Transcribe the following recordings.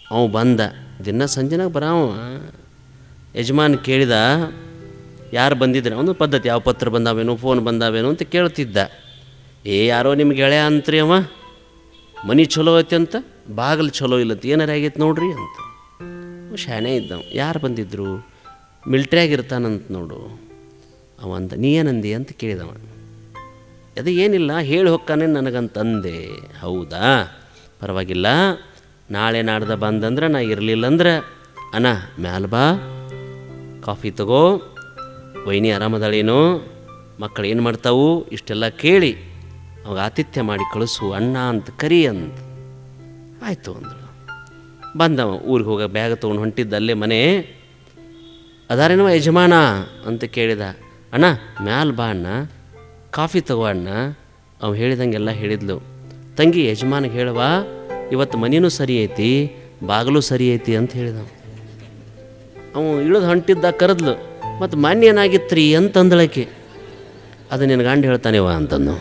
ಅವ ಬಂದ ದಿನ ಸಂಜೆನಾಗ ಬರಾವ ಯಜಮಾನ್ ಕೇಳಿದ ಯಾರು ಬಂದಿದ್ರೆ ಅವನು ಪದ್ಧತಿ ಯಾವ ಪತ್ರ ಬಂದಾವೇನು ಫೋನ್ ಬಂದಾವೇನು ಅಂತ ಕೇಳ್ತಿದ್ದ ಏ ಯಾರೋ ನಿಮ್ಗೆ ಗೆಳೆಯ ಅಂತ್ರಿ ಅವ ಮನೆ ಚಲೋ ಐತಿ ಅಂತ ಬಾಗಿಲು ಚಲೋ ಇಲ್ಲಂತ ಏನಾರ ಆಗೈತೆ ನೋಡ್ರಿ ಅಂತ ಅವ ಶಾಣೆ ಇದ್ದವ ಯಾರು ಬಂದಿದ್ರು ಮಿಲ್ಟ್ರಿಯಾಗ ಇರ್ತಾನಂತ ನೋಡು ಅವ ಅಂದ ನೀ ಏನಂದಿ ಅಂತ ಕೇಳಿದವ ಅದು ಏನಿಲ್ಲ ಹೇಳಿ ಹೊಕ್ಕಾನೆ ನನಗಂತಂದೆ ಹೌದಾ ಪರವಾಗಿಲ್ಲ ನಾಳೆ ನಾಡ್ದ ಬಂದಂದ್ರೆ ನಾ ಇರಲಿಲ್ಲ ಅಂದ್ರೆ ಅಣ್ಣ ಮ್ಯಾಲ ಬಾ ಕಾಫಿ ತಗೋ ವೈನಿ ಆರಾಮದಾಳೇನು ಮಕ್ಕಳು ಏನು ಮಾಡ್ತಾವು ಇಷ್ಟೆಲ್ಲ ಕೇಳಿ ಅವಾಗ ಆತಿಥ್ಯ ಮಾಡಿ ಕಳಿಸು ಅಣ್ಣ ಅಂತ ಕರಿ ಅಂತ ಆಯಿತು ಅಂದಳು ಬಂದವ ಊರಿಗೆ ಹೋಗ ಬ್ಯಾಗ್ ತೊಗೊಂಡು ಹೊಂಟಿದ್ದ ಅಲ್ಲೇ ಮನೆ ಅದಾರೇನವ ಯಜಮಾನ ಅಂತ ಕೇಳಿದ ಅಣ್ಣ ಮ್ಯಾಲ ಬಾ ಅಣ್ಣ ಕಾಫಿ ತಗೋ ಅಣ್ಣ ಅವ ಹೇಳಿದಂಗೆಲ್ಲ ಹೇಳಿದ್ಲು ತಂಗಿ ಯಜಮಾನಿಗೆ ಹೇಳುವ ಇವತ್ತು ಮನಿನೂ ಸರಿ ಐತಿ ಬಾಗಿಲು ಸರಿ ಐತಿ ಅಂತ ಹೇಳಿದ ಅವ ಇಳಿದು ಹೊಂಟಿದ್ದ ಕರೆದ್ಲು ಮತ್ತು ಮಾನ್ಯ ಏನಾಗಿತ್ರಿ ಅಂತಂದಳಕ್ಕೆ ಅದು ನಿನ್ನ ಗಂಡ ಹೇಳ್ತಾನೆವ ಅಂತಂದು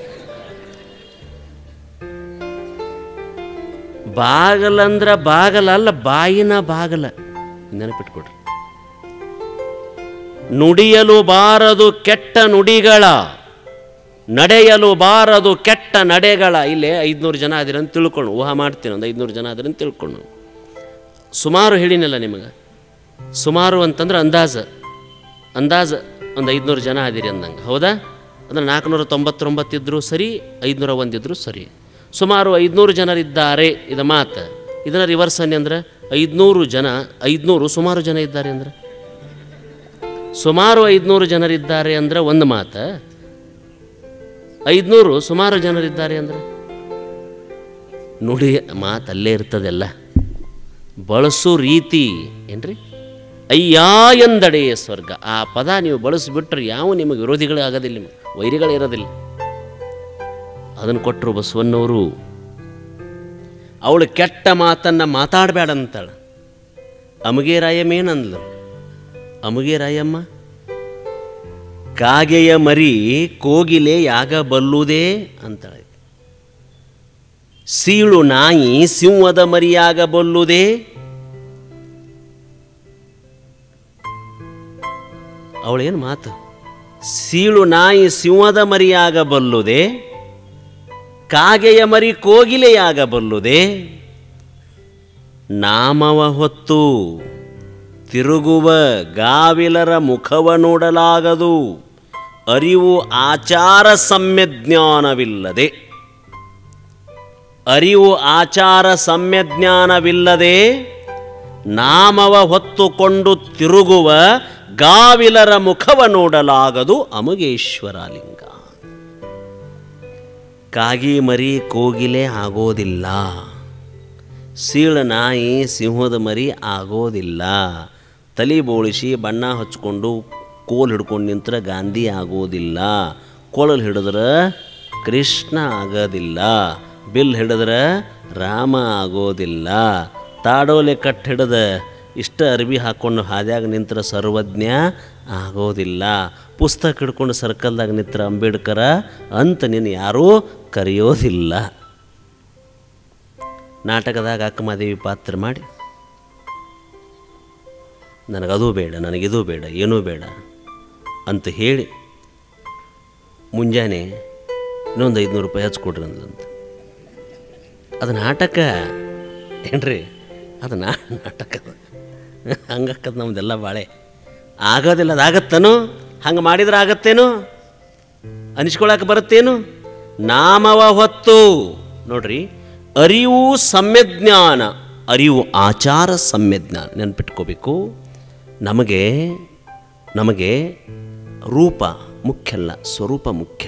ಬಾಗಲಂದ್ರ ಬಾಗಲ ಅಲ್ಲ ಬಾಯಿನ ಬಾಗಲ ನೆನಪಿಟ್ಕೊಡ್ರಿ ನುಡಿಯಲು ಬಾರದು ಕೆಟ್ಟ ನುಡಿಗಳ ನಡೆಯಲು ಬಾರದು ಕೆಟ್ಟ ನಡೆಗಳ ಇಲ್ಲೇ ಐದುನೂರು ಜನ ಅದಿರಂತ ತಿಳ್ಕೊಂಡು ಊಹಾ ಮಾಡ್ತೀನಿ ಒಂದು ಐದುನೂರು ಜನ ಅದಿರಂತ ತಿಳ್ಕೊಂಡು ಸುಮಾರು ಹೇಳಿನಲ್ಲ ನಿಮಗೆ ಸುಮಾರು ಅಂತಂದ್ರೆ ಅಂದಾಜು ಅಂದಾಜು ಒಂದು ಐದುನೂರು ಜನ ಅದಿರಿ ಅಂದಂಗೆ ಹೌದಾ ಅಂದ್ರೆ ನಾಲ್ಕುನೂರ ತೊಂಬತ್ತೊಂಬತ್ತು ಇದ್ದರೂ ಸರಿ ಐದುನೂರ ಒಂದಿದ್ರೂ ಸರಿ ಸುಮಾರು ಐದುನೂರು ಜನರಿದ್ದಾರೆ ಇದು ಮಾತು ಇದನ್ನು ರಿವರ್ಸ್ ಅನ್ನಿ ಅಂದ್ರೆ ಐದುನೂರು ಜನ ಐದುನೂರು ಸುಮಾರು ಜನ ಇದ್ದಾರೆ ಅಂದ್ರೆ ಸುಮಾರು ಐದುನೂರು ಜನರಿದ್ದಾರೆ ಅಂದ್ರೆ ಒಂದು ಮಾತು ಐದುನೂರು ಸುಮಾರು ಜನರಿದ್ದಾರೆ ಅಂದ್ರೆ ನುಡಿ ಮಾತು ಅಲ್ಲೇ ಇರ್ತದೆಲ್ಲ ಬಳಸೋ ರೀತಿ ಏನ್ರಿ ಅಯ್ಯ ಎಂದಡೆ ಸ್ವರ್ಗ ಆ ಪದ ನೀವು ಬಳಸಿಬಿಟ್ರೆ ಯಾವ ನಿಮಗೆ ವಿರೋಧಿಗಳೇ ಆಗೋದಿಲ್ಲ ನಿಮಗೆ ವೈರಿಗಳೇ ಇರೋದಿಲ್ಲ ಅದನ್ನು ಕೊಟ್ಟರು ಬಸವಣ್ಣವರು ಅವಳು ಕೆಟ್ಟ ಮಾತನ್ನು ಮಾತಾಡಬೇಡ ಅಂತಾಳೆ ಅಮುಗೆ ರಾಯಮ್ಮೇನಂದ್ಲು ಅಮುಗೆ ರಾಯಮ್ಮ ಕಾಗೆಯ ಮರಿ ಕೋಗಿಲೆ ಯಾಗಬಲ್ಲುದೇ ಅಂತಾಳೆ ಸೀಳು ನಾಯಿ ಸಿಂಹದ ಮರಿಯಾಗಬಲ್ಲುದೇ ಅವಳೇನು ಮಾತು ಸೀಳು ನಾಯಿ ಸಿಂಹದ ಮರಿಯಾಗಬಲ್ಲುದೇ ಕಾಗೆಯ ಮರಿ ಕೋಗಿಲೆಯಾಗಬಲ್ಲುದೇ ನಾಮವ ಹೊತ್ತು ತಿರುಗುವ ಗಾವಿಲರ ಮುಖವ ನೋಡಲಾಗದು ಅರಿವು ಆಚಾರ ಸಮ್ಯಜ್ಞಾನವಿಲ್ಲದೆ ಅರಿವು ಆಚಾರ ಸಮ್ಯಜ್ಞಾನವಿಲ್ಲದೆ ನಾಮವ ಹೊತ್ತುಕೊಂಡು ತಿರುಗುವ ಗಾವಿಲರ ಮುಖವ ನೋಡಲಾಗದು ಅಮುಗೇಶ್ವರಲಿಂಗ ಕಾಗಿ ಮರಿ ಕೋಗಿಲೆ ಆಗೋದಿಲ್ಲ ಸೀಳ ನಾಯಿ ಸಿಂಹದ ಮರಿ ಆಗೋದಿಲ್ಲ ತಲೆ ಬೋಳಿಸಿ ಬಣ್ಣ ಹಚ್ಕೊಂಡು ಕೋಲ್ ಹಿಡ್ಕೊಂಡು ನಿಂತ್ರೆ ಗಾಂಧಿ ಆಗೋದಿಲ್ಲ ಕೊಳಲು ಹಿಡಿದ್ರೆ ಕೃಷ್ಣ ಆಗೋದಿಲ್ಲ ಬಿಲ್ ಹಿಡಿದ್ರೆ ರಾಮ ಆಗೋದಿಲ್ಲ ತಾಡೋಲೆ ಕಟ್ ಹಿಡಿದ ಇಷ್ಟ ಅರ್ಬಿ ಹಾಕ್ಕೊಂಡು ಹಾದ್ಯಾಗ ನಿಂತ್ರ ಸರ್ವಜ್ಞ ಆಗೋದಿಲ್ಲ ಪುಸ್ತಕ ಹಿಡ್ಕೊಂಡು ಸರ್ಕಲ್ದಾಗ ನಿಂತ್ರ ಅಂಬೇಡ್ಕರ ಅಂತ ನೀನು ಯಾರೂ ಕರೆಯೋದಿಲ್ಲ ನಾಟಕದಾಗ ಅಕ್ಕಮಾದೇವಿ ಪಾತ್ರ ಮಾಡಿ ನನಗದು ಬೇಡ ನನಗಿದು ಬೇಡ ಏನೂ ಬೇಡ ಅಂತ ಹೇಳಿ ಮುಂಜಾನೆ ಇನ್ನೊಂದು ಐದುನೂರು ರೂಪಾಯಿ ಹಚ್ಕೊಡ್ರಿ ಅಂದ್ಲಂತ ಅದು ನಾಟಕ ಏನ್ರಿ ಅದು ನಾ ನಾಟಕ ಹಂಗಕ್ಕದ ನಮ್ದೆಲ್ಲ ಬಾಳೆ ಆಗೋದಿಲ್ಲ ಅದಾಗತ್ತನು ಹಂಗೆ ಮಾಡಿದ್ರೆ ಆಗತ್ತೇನು ಅನಿಸ್ಕೊಳಕ್ಕೆ ಬರುತ್ತೇನು ನಾಮವ ಹೊತ್ತು ನೋಡ್ರಿ ಅರಿವು ಸಮ್ಯಜ್ಞಾನ ಅರಿವು ಆಚಾರ ಸಮ್ಯಜ್ಞಾನ ನೆನ್ಪಿಟ್ಕೋಬೇಕು ನಮಗೆ ನಮಗೆ ರೂಪ ಮುಖ್ಯ ಅಲ್ಲ ಸ್ವರೂಪ ಮುಖ್ಯ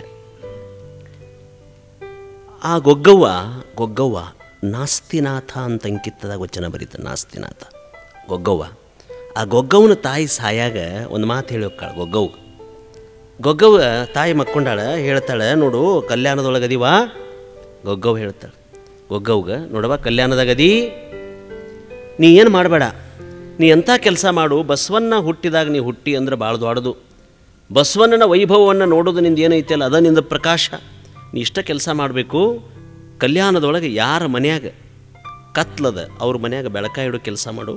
ಆ ಗೊಗ್ಗವ್ವ ಗೊಗ್ಗವ್ವ ನಾಸ್ತಿನಾಥ ಅಂತ ಅಂಕಿತದಾಗ ವಚನ ಬರೀತ ನಾಸ್ತಿನಾಥ ಗೊಗ್ಗವ್ವ ಆ ಗೊಗ್ಗವ್ವನ ತಾಯಿ ಸಾಯಾಗ ಒಂದು ಮಾತು ಹೇಳಿ ಹೋಗ್ಕಾಳ ಗೊಗ್ಗವ್ವ ಗೊಗ್ಗವ್ವ ತಾಯಿ ಮಕ್ಕೊಂಡಾಳ ಹೇಳ್ತಾಳೆ ನೋಡು ಕಲ್ಯಾಣದೊಳಗೆ ಅದೀವ ಗೊಗ್ಗವ್ವ ಹೇಳ್ತಾಳೆ ಗೊಗ್ಗವ್ಗ ನೋಡವ ಕಲ್ಯಾಣದಾಗ ಅದಿ ನೀ ಏನು ಮಾಡಬೇಡ ನೀ ಎಂಥ ಕೆಲಸ ಮಾಡು ಬಸವನ್ನ ಹುಟ್ಟಿದಾಗ ನೀ ಹುಟ್ಟಿ ಅಂದ್ರೆ ಭಾಳ ದೊಡ್ಡದು ಬಸವಣ್ಣನ ವೈಭವವನ್ನು ನೋಡೋದು ನಿಂದು ಏನೈತೆ ಅಲ್ಲ ಅದ ನಿಂದ ಪ್ರಕಾಶ ನೀ ಇಷ್ಟ ಕೆಲಸ ಮಾಡಬೇಕು ಕಲ್ಯಾಣದೊಳಗೆ ಯಾರ ಮನ್ಯಾಗ ಕತ್ಲದ ಅವ್ರ ಮನ್ಯಾಗ ಬೆಳಕ ಇಡೋ ಕೆಲಸ ಮಾಡು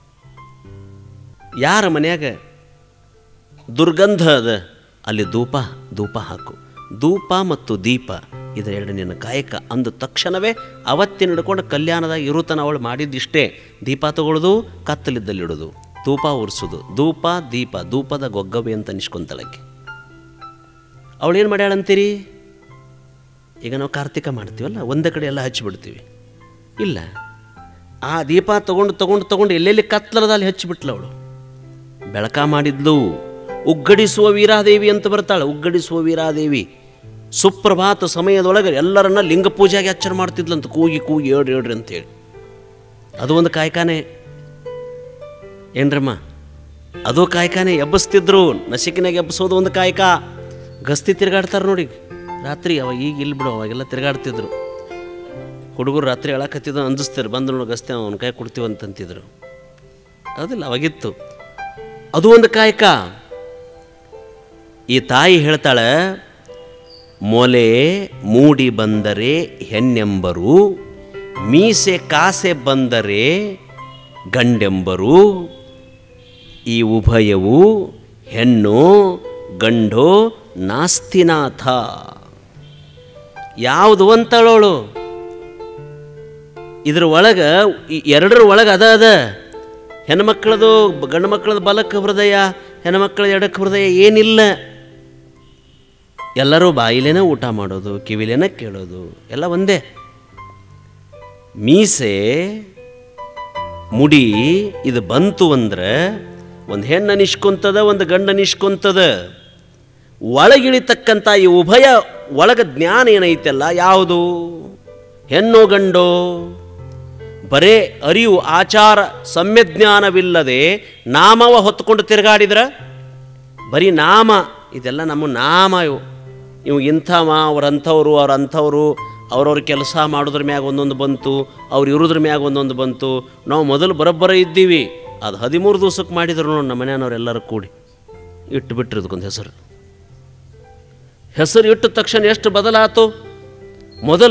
ಯಾರ ಮನ್ಯಾಗ ದುರ್ಗಂಧ ಅದ ಅಲ್ಲಿ ಧೂಪ ಧೂಪ ಹಾಕು ಧೂಪ ಮತ್ತು ದೀಪ ಇದೆರಡು ನಿನ್ನ ಕಾಯಕ ಅಂದ ತಕ್ಷಣವೇ ಅವತ್ತಿನ ಹಿಡ್ಕೊಂಡು ಕಲ್ಯಾಣದಾಗ ಇರುತನ ಅವಳು ಮಾಡಿದ್ದಿಷ್ಟೇ ದೀಪ ತಗೊಳ್ಳೋದು ಕತ್ತಲಿದ್ದಲ್ಲಿಡೋದು ಧೂಪ ಉರ್ಸೋದು ಧೂಪ ದೀಪ ಧೂಪದ ಗೊಗ್ಗವೆ ಅಂತ ಅನಿಸ್ಕೊಂತಳಕ್ಕೆ ಅವಳೇನು ಮಾಡ್ಯಾಳಂತೀರಿ ಈಗ ನಾವು ಕಾರ್ತಿಕ ಮಾಡ್ತೀವಲ್ಲ ಒಂದೇ ಕಡೆ ಎಲ್ಲ ಹಚ್ಚಿಬಿಡ್ತೀವಿ ಇಲ್ಲ ಆ ದೀಪ ತಗೊಂಡು ತಗೊಂಡು ತಗೊಂಡು ಎಲ್ಲೆಲ್ಲಿ ಕತ್ಲರದ ಅಲ್ಲಿ ಹಚ್ಚಿಬಿಟ್ಲ ಅವಳು ಬೆಳಕ ಮಾಡಿದ್ಲು ಉಗ್ಗಡಿಸುವ ವೀರಾದೇವಿ ಅಂತ ಬರ್ತಾಳೆ ಉಗ್ಗಡಿಸುವ ವೀರಾದೇವಿ ಸುಪ್ರಭಾತ ಸಮಯದೊಳಗೆ ಎಲ್ಲರನ್ನ ಲಿಂಗ ಪೂಜೆಗೆ ಎಚ್ಚರ ಮಾಡ್ತಿದ್ಲಂತ ಕೂಗಿ ಕೂಗಿ ಹೇಳ್ರಿ ಹೇಳ್ರಿ ಅಂತೇಳಿ ಅದು ಒಂದು ಕಾಯ್ಕಾನೆ ಏನ್ರಮ್ಮ ಅದು ಕಾಯ್ಕಾನೆ ಎಬ್ಬಿಸ್ತಿದ್ರು ನಸಿಕಿನಾಗ ಎಬ್ಬಿಸೋದು ಒಂದು ಕಾಯಕ ಗಸ್ತಿ ತಿರ್ಗಾಡ್ತಾರೆ ನೋಡಿ ರಾತ್ರಿ ಅವಾಗ ಈಗ ಇಲ್ಲಿ ಬಿಡು ಅವಾಗೆಲ್ಲ ತಿರ್ಗಾಡ್ತಿದ್ರು ಹುಡುಗರು ರಾತ್ರಿ ಹೇಳಕತ್ತಿದ್ದು ಅಂಜಿಸ್ತಾರೆ ಬಂದು ನೋಡಿ ಗಸ್ತಿ ಅವನ ಕೈ ಕೊಡ್ತೀವಿ ಅಂತಂತಿದ್ರು ಹೌದಿಲ್ಲ ಅವಾಗಿತ್ತು ಅದು ಒಂದು ಕಾಯಕ ಈ ತಾಯಿ ಹೇಳ್ತಾಳೆ ಮೊಲೆ ಮೂಡಿ ಬಂದರೆ ಹೆಣ್ಣೆಂಬರು ಮೀಸೆ ಕಾಸೆ ಬಂದರೆ ಗಂಡೆಂಬರು ಈ ಉಭಯವು ಹೆಣ್ಣು ಗಂಡೋ ನಾಸ್ತಿನಾಥ ಯಾವುದು ಅಂತಳೋಳು ಇದ್ರ ಒಳಗೆ ಈ ಎರಡರ ಒಳಗೆ ಅದ ಅದ ಹೆಣ್ಮಕ್ಳದು ಗಂಡು ಮಕ್ಕಳದು ಬಲಕ್ಕೆ ಹೃದಯ ಹೆಣ್ಮಕ್ಳ ಎಡಕ್ಕೆ ಹೃದಯ ಏನಿಲ್ಲ ಎಲ್ಲರೂ ಬಾಯಿಲೇನೆ ಊಟ ಮಾಡೋದು ಕಿವಿಲೇನೆ ಕೇಳೋದು ಎಲ್ಲ ಒಂದೇ ಮೀಸೆ ಮುಡಿ ಇದು ಬಂತು ಅಂದ್ರೆ ಒಂದು ಹೆಣ್ಣು ಅನಿಸ್ಕೊಂತದ ಒಂದು ಗಂಡ ಅನಿಸ್ಕೊಂತದ ಒಳಗಿಳಿತಕ್ಕಂಥ ಈ ಉಭಯ ಒಳಗ ಜ್ಞಾನ ಏನೈತಲ್ಲ ಯಾವುದು ಹೆಣ್ಣು ಗಂಡೋ ಬರೇ ಅರಿವು ಆಚಾರ ಸಮ್ಯಜ್ಞಾನವಿಲ್ಲದೆ ನಾಮವ ಹೊತ್ಕೊಂಡು ತಿರುಗಾಡಿದ್ರ ಬರೀ ನಾಮ ಇದೆಲ್ಲ ನಮ್ಮ ನಾಮ ಇವು ಇವು ಇಂಥವ ಅವ್ರಂಥವ್ರು ಅವ್ರ ಅಂಥವ್ರು ಅವ್ರವ್ರ ಕೆಲಸ ಮಾಡೋದ್ರ ಮ್ಯಾಗ ಒಂದೊಂದು ಬಂತು ಅವ್ರು ಇರೋದ್ರ ಮ್ಯಾಗ ಒಂದೊಂದು ಬಂತು ನಾವು ಮೊದಲು ಬರೋಬ್ಬರ ಇದ್ದೀವಿ ಅದು ಹದಿಮೂರು ದಿವ್ಸಕ್ಕೆ ಮಾಡಿದ್ರು ನೋಡಿ ನಮ್ಮ ಮನೆಯವ್ರೆಲ್ಲರೂ ಕೂಡಿ ಇಟ್ಟು ಬಿಟ್ರು ಅದಕ್ಕೊಂದು ಹೆಸರು ಹೆಸರು ಇಟ್ಟ ತಕ್ಷಣ ಎಷ್ಟು ಬದಲಾತು ಮೊದಲ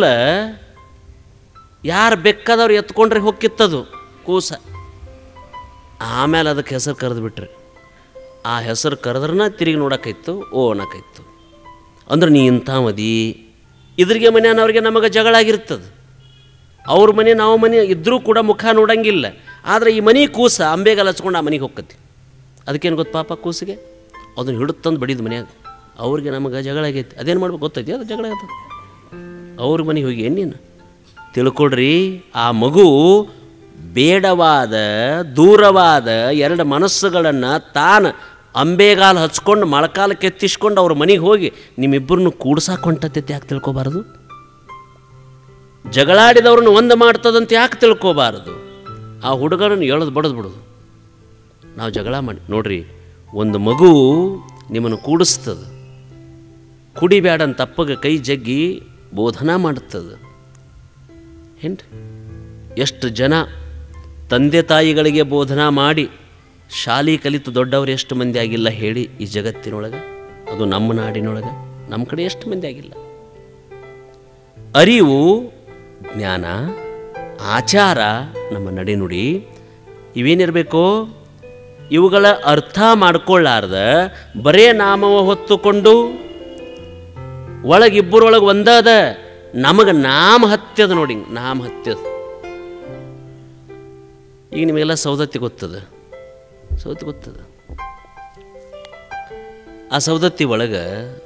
ಯಾರು ಬೇಕಾದವ್ರು ಎತ್ಕೊಂಡ್ರೆ ಹೋಗಿತ್ತದು ಕೂಸ ಆಮೇಲೆ ಅದಕ್ಕೆ ಹೆಸರು ಕರೆದು ಬಿಟ್ರಿ ಆ ಹೆಸರು ಕರೆದ್ರನ ತಿರುಗಿ ನೋಡೋಕ್ಕಾಯ್ತು ಓ ಅನ್ನೋಕ್ಕಾಯ್ತು ಅಂದ್ರೆ ನೀ ಇಂಥ ಮದಿ ಇದ್ರಿಗೆ ಮನೆಯವ್ರಿಗೆ ನಮಗೆ ಜಗಳ ಆಗಿರ್ತದೆ ಅವ್ರ ಮನೆ ನಾವು ಮನೆ ಇದ್ದರೂ ಕೂಡ ಮುಖ ನೋಡಂಗಿಲ್ಲ ಆದರೆ ಈ ಮನೆ ಕೂಸ ಅಂಬೆಗಾಲ ಹಚ್ಕೊಂಡು ಆ ಮನೆಗೆ ಹೋಗ್ಕತಿ ಅದಕ್ಕೇನು ಗೊತ್ತು ಪಾಪ ಕೂಸಿಗೆ ಅದನ್ನು ಹಿಡುತ್ತಂದು ಬಡಿದು ಮನ್ಯಾಗ ಅವ್ರಿಗೆ ನಮಗೆ ಜಗಳ ಆಗೈತಿ ಅದೇನು ಮಾಡ್ಬೇಕು ಗೊತ್ತೈತಿ ಅದು ಜಗಳ ಆಗತ್ತೆ ಅವ್ರ ಮನೆಗೆ ಹೋಗಿ ಏನು ನೀನು ತಿಳ್ಕೊಳ್ರಿ ಆ ಮಗು ಬೇಡವಾದ ದೂರವಾದ ಎರಡು ಮನಸ್ಸುಗಳನ್ನು ತಾನು ಅಂಬೆಗಾಲು ಹಚ್ಕೊಂಡು ಮೊಳಕಾಲ ಕೆತ್ತಿಸ್ಕೊಂಡು ಅವ್ರ ಮನೆಗೆ ಹೋಗಿ ನಿಮ್ಮಿಬ್ಬರನ್ನು ಕೂಡ್ಸಾಕ್ ಹೊಂಟತೈತಿ ಯಾಕೆ ತಿಳ್ಕೊಬಾರದು ಜಗಳಾಡಿದವ್ರನ್ನ ಒಂದು ಮಾಡ್ತದಂತ ಯಾಕೆ ತಿಳ್ಕೊಬಾರದು ಆ ಹುಡುಗರನ್ನು ಎಳೆದು ಬಡದು ಬಿಡೋದು ನಾವು ಜಗಳ ಮಾಡಿ ನೋಡ್ರಿ ಒಂದು ಮಗು ನಿಮ್ಮನ್ನು ಕೂಡಿಸ್ತದೆ ಕುಡಿಬೇಡಂತ ತಪ್ಪಗೆ ಕೈ ಜಗ್ಗಿ ಬೋಧನಾ ಮಾಡುತ್ತದೆ ಏನ್ರಿ ಎಷ್ಟು ಜನ ತಂದೆ ತಾಯಿಗಳಿಗೆ ಬೋಧನಾ ಮಾಡಿ ಶಾಲಿ ಕಲಿತು ದೊಡ್ಡವರು ಎಷ್ಟು ಮಂದಿ ಆಗಿಲ್ಲ ಹೇಳಿ ಈ ಜಗತ್ತಿನೊಳಗೆ ಅದು ನಮ್ಮ ನಾಡಿನೊಳಗೆ ನಮ್ಮ ಕಡೆ ಎಷ್ಟು ಮಂದಿ ಆಗಿಲ್ಲ ಅರಿವು ಜ್ಞಾನ ಆಚಾರ ನಮ್ಮ ನಡೆನುಡಿ ಇವೇನಿರಬೇಕು ಇವುಗಳ ಅರ್ಥ ಮಾಡ್ಕೊಳ್ಳಾರ್ದ ಬರೇ ನಾಮವ ಹೊತ್ತುಕೊಂಡು ಒಳಗಿಬ್ಬರೊಳಗೆ ಒಂದಾದ ನಮಗೆ ನಾಮ ಹತ್ಯದ ನೋಡಿ ನಾಮ ಹತ್ಯದ ಈಗ ನಿಮಗೆಲ್ಲ ಸೌದತ್ತಿ ಗೊತ್ತದ ಸೌದತ್ತಿ ಗೊತ್ತದ ಆ ಸೌದತ್ತಿ ಒಳಗೆ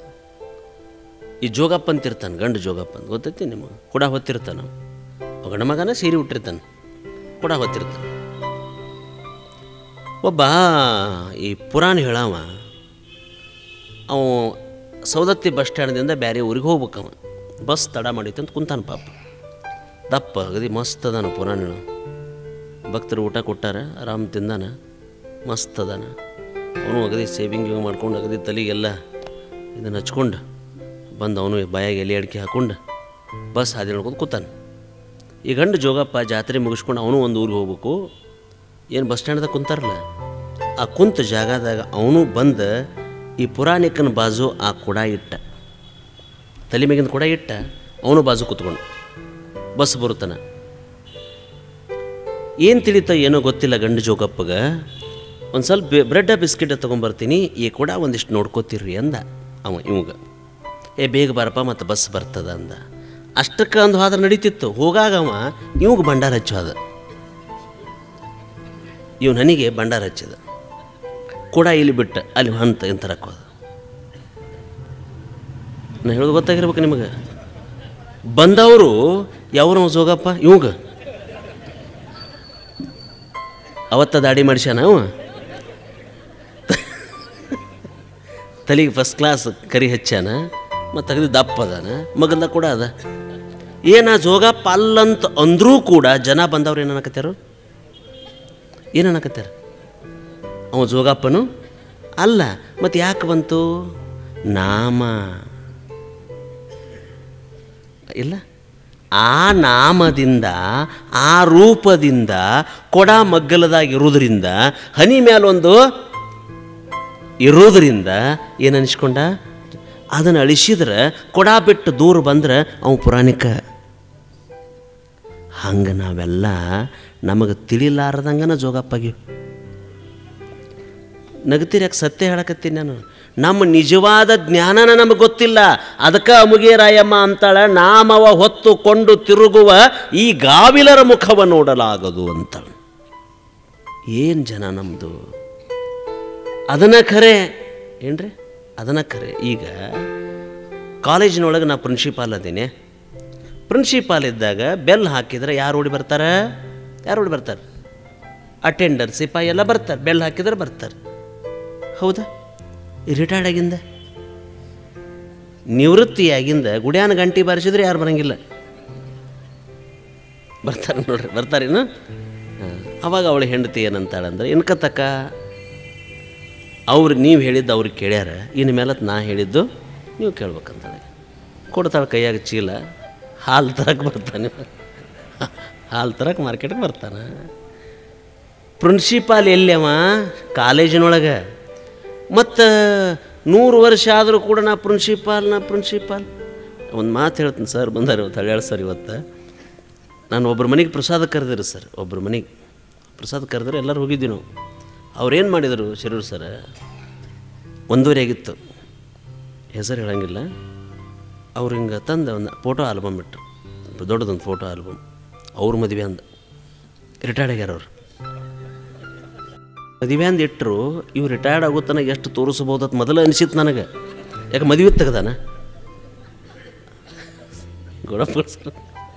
ಈ ಜೋಗಪ್ಪ ಅಂತಿರ್ತಾನೆ ಗಂಡು ಜೋಗಪ್ಪ ಅಂತ ಗೊತ್ತೈತಿ ನಿಮಗೆ ಕೂಡ ಹೊತ್ತಿರ್ತಾನೆ ಅವ ಗಂಡ ಮಗನ ಸೀರೆ ಉಟ್ಟಿರ್ತಾನೆ ಕೂಡ ಹೊತ್ತಿರ್ತಾನೆ ಒಬ್ಬ ಈ ಪುರಾಣ ಹೇಳವ ಅವ ಸೌದತ್ತಿ ಬಸ್ ಸ್ಟ್ಯಾಂಡ್ದಿಂದ ಬೇರೆ ಊರಿಗೆ ಹೋಗ್ಬೇಕವ ಬಸ್ ತಡ ಮಾಡೈತೆ ಅಂತ ಕುಂತಾನ ಪಾಪ ದಪ್ಪ ಅಗದಿ ಮಸ್ತ್ ಅದಾನ ಪುರಾಣ ಭಕ್ತರು ಊಟ ಕೊಟ್ಟಾರ ಆರಾಮ್ ತಿಂದಾನ ಮಸ್ತ್ ಅದಾನ ಅವನು ಅಗದಿ ಸೇವಿಂಗ್ ಗಿವಿಂಗ್ ಮಾಡ್ಕೊಂಡು ಅಗದಿ ತಲೆಗೆಲ್ಲ ಇದನ್ನು ಹಚ್ಕೊಂಡು ಬಂದು ಅವನು ಬಾಯಾಗ ಎಲೆ ಅಡಿಕೆ ಹಾಕೊಂಡು ಬಸ್ ಹಾದಿ ನೋಡ್ಕೊಂಡು ಕೂತಾನ ಈ ಗಂಡು ಜೋಗಪ್ಪ ಜಾತ್ರೆ ಮುಗಿಸ್ಕೊಂಡು ಅವನು ಒಂದು ಊರಿಗೆ ಹೋಗ್ಬೇಕು ಏನು ಬಸ್ ಸ್ಟ್ಯಾಂಡ್ದಾಗ ಕುಂತಾರಲ್ಲ ಆ ಕುಂತ ಜಾಗದಾಗ ಅವನು ಬಂದು ಈ ಪುರಾಣಿಕನ ಬಾಜು ಆ ಕುಡ ಇಟ್ಟ ತಲೆ ಮೇಗಿಂದ ಕುಡ ಇಟ್ಟ ಅವನು ಬಾಜು ಕೂತ್ಕೊಂಡು ಬಸ್ ಬರುತ್ತಾನ ಏನು ತಿಳಿತ ಏನೋ ಗೊತ್ತಿಲ್ಲ ಗಂಡು ಜೋಗಪ್ಪಗ ಒಂದು ಸ್ವಲ್ಪ ಬೆ- ಬ್ರೆಡ್ಡ ಬಿಸ್ಕಿಟ ತೊಗೊಂಬರ್ತೀನಿ ಈ ಕೂಡ ಒಂದಿಷ್ಟು ನೋಡ್ಕೋತಿರ್ರಿ ಅಂದ ಅವ ಇವಾಗ ಏ ಬೇಗ ಬಾರಪ್ಪ ಮತ್ತು ಬಸ್ ಬರ್ತದ ಅಂದ ಅಷ್ಟಕ್ಕೆ ಒಂದು ಹೋದ್ರೆ ನಡೀತಿತ್ತು ಹೋಗಾಗ ಅವ ಇವಾಗ ಭಂಡಾರ ಹಚ್ಚೋದ ಇವ್ ನನಗೆ ಭಂಡಾರ ಹಚ್ಚಿದ ಕೂಡ ಇಲ್ಲಿ ಬಿಟ್ಟ ಅಲ್ಲಿ ಹಂತ ಏನು ತರಕ್ಕೆ ಹೋದ ನಾ ಹೇಳೋದು ಗೊತ್ತಾಗಿರ್ಬೇಕು ನಿಮಗೆ ಬಂದವರು ಯಾವ್ರವ ಜೋಗಪ್ಪ ಇವಾಗ ಅವತ್ತ ದಾಡಿ ಮಾಡಿಸ್ಯಾನ ಅವ ತಲೆಗೆ ಫಸ್ಟ್ ಕ್ಲಾಸ್ ಕರಿ ಹಚ್ಚಾನ ಮತ್ತು ತೆಗೆದು ದಪ್ಪ ಅದಾನ ಮಗಲ್ದ ಕೂಡ ಅದ ಏನ ಜೋಗಪ್ಪ ಅಲ್ಲಂತ ಅಂದ್ರೂ ಕೂಡ ಜನ ಬಂದವ್ರು ಏನು ಅನ್ನಕತ್ಯಾರು ಏನು ಅನ್ನಕತ್ಯಾರ ಅವ ಜೋಗಪ್ಪನು ಅಲ್ಲ ಮತ್ತು ಯಾಕೆ ಬಂತು ನಾಮ ಇಲ್ಲ ಆ ನಾಮದಿಂದ ಆ ರೂಪದಿಂದ ಕೊಡ ಮಗ್ಗಲದಾಗಿರುವುದರಿಂದ ಹನಿ ಮೇಲೊಂದು ಇರೋದ್ರಿಂದ ಏನು ಅನಿಸ್ಕೊಂಡ ಅದನ್ನು ಅಳಿಸಿದ್ರೆ ಕೊಡ ಬಿಟ್ಟು ದೂರ ಬಂದ್ರೆ ಅವ ಪುರಾಣಿಕ ಹಂಗೆ ನಾವೆಲ್ಲ ನಮಗೆ ತಿಳಿಲಾರ್ದಂಗನ ಜೋಗಪ್ಪಾಗಿ ನಗತೀರಿ ಯಾಕೆ ಸತ್ಯ ಹೇಳಕತ್ತೀನಿ ನಾನು ನಮ್ಮ ನಿಜವಾದ ಜ್ಞಾನನ ನಮಗೆ ಗೊತ್ತಿಲ್ಲ ಅದಕ್ಕೆ ಅಮುಗೆ ರಾಯಮ್ಮ ಅಂತಾಳ ನಾಮವ ಹೊತ್ತುಕೊಂಡು ತಿರುಗುವ ಈ ಗಾವಿಲರ ಮುಖವ ನೋಡಲಾಗದು ಅಂತ ಏನು ಜನ ನಮ್ಮದು ಅದನ್ನ ಖರೆ ಏನ್ರಿ ಅದನ್ನ ಖರೆ ಈಗ ಕಾಲೇಜಿನೊಳಗೆ ನಾ ಪ್ರಿನ್ಸಿಪಾಲ್ ಅದೀನಿ ಪ್ರಿನ್ಸಿಪಾಲ್ ಇದ್ದಾಗ ಬೆಲ್ ಹಾಕಿದ್ರೆ ಯಾರು ಓಡಿ ಬರ್ತಾರೆ ಯಾರು ಓಡಿ ಬರ್ತಾರೆ ಅಟೆಂಡರ್ ಸಿಪಾಯಿ ಎಲ್ಲ ಬರ್ತಾರೆ ಬೆಲ್ ಹಾಕಿದ್ರೆ ಬರ್ತಾರೆ ಹೌದಾ ರಿಟೈರ್ಡ್ ಆಗಿಂದ ನಿವೃತ್ತಿಯಾಗಿಂದ ಗುಡ್ಯಾನ ಗಂಟೆ ಬಾರಿಸಿದ್ರೆ ಯಾರು ಬರಂಗಿಲ್ಲ ಬರ್ತಾರೆ ನೋಡ್ರಿ ಬರ್ತಾರೇನು ಹಾಂ. ಅವಾಗ ಅವಳ ಹೆಂಡತಿ ಏನಂತಾಳಂದ್ರೆ ಇನ್ಕತಕ್ಕ ಅವ್ರು ನೀವು ಹೇಳಿದ್ದು ಅವ್ರಿಗೆ ಕೇಳ್ಯಾರ ಇನ್ನು ಮೇಲೆ ನಾ ಹೇಳಿದ್ದು ನೀವು ಕೇಳ್ಬೇಕಂತಾಳೆ ಕೊಡ್ತಾಳೆ ಕೈಯಾಗ ಚೀಲ ಹಾಲು ತರಕ್ಕೆ ಬರ್ತಾನೆ ಹಾಲು ತರಕ್ಕೆ ಮಾರ್ಕೆಟ್ಗೆ ಬರ್ತಾನೆ ಪ್ರಿನ್ಸಿಪಾಲ್ ಎಲ್ಲವ ಕಾಲೇಜಿನೊಳಗೆ ಮತ್ತು ನೂರು ವರ್ಷ ಆದರೂ ಕೂಡ ನಾ ಪ್ರಿನ್ಸಿಪಾಲ್ ನಾ ಪ್ರಿನ್ಸಿಪಾಲ್ ಒಂದು ಮಾತು ಹೇಳ್ತೀನಿ ಸರ್ ಬಂದಾರ ಇವತ್ತು ಹಳ್ಯಾಳ ಸರ್ ಇವತ್ತು ನಾನು ಒಬ್ಬರ ಮನೆಗೆ ಪ್ರಸಾದ ಕರೆದಿರಿ ಸರ್ ಒಬ್ಬರ ಮನೆಗೆ ಪ್ರಸಾದ ಕರೆದ್ರೆ ಎಲ್ಲರೂ ಹೋಗಿದ್ವಿ ನಾವು ಅವ್ರೇನು ಮಾಡಿದರು ಶಿರೂರು ಸರ ಒಂದೂವರೆ ಆಗಿತ್ತು ಹೆಸರು ಹೇಳಂಗಿಲ್ಲ ಅವ್ರು ಹಿಂಗೆ ತಂದು ಒಂದು ಫೋಟೋ ಆಲ್ಬಮ್ ಇಟ್ಟರು ದೊಡ್ಡದೊಂದು ಫೋಟೋ ಆಲ್ಬಮ್ ಅವ್ರ ಮದುವೆ ಅಂದ ರಿಟೈರ್ಡ್ ಆಗ್ಯಾರ ಅವ್ರು ಮದುವೆ ಅಂದು ಇಟ್ಟರು ಇವು ರಿಟೈರ್ಡ್ ಆಗೋ ತನಕ ಎಷ್ಟು ತೋರಿಸ್ಬೋದು ಅಂತ ಮೊದಲು ಅನಿಸಿತ್ತು ನನಗೆ ಯಾಕೆ ಮದುವೆ ತೆಗ್ದಾನ ಗೌಡಪ್ಪ ಸರ್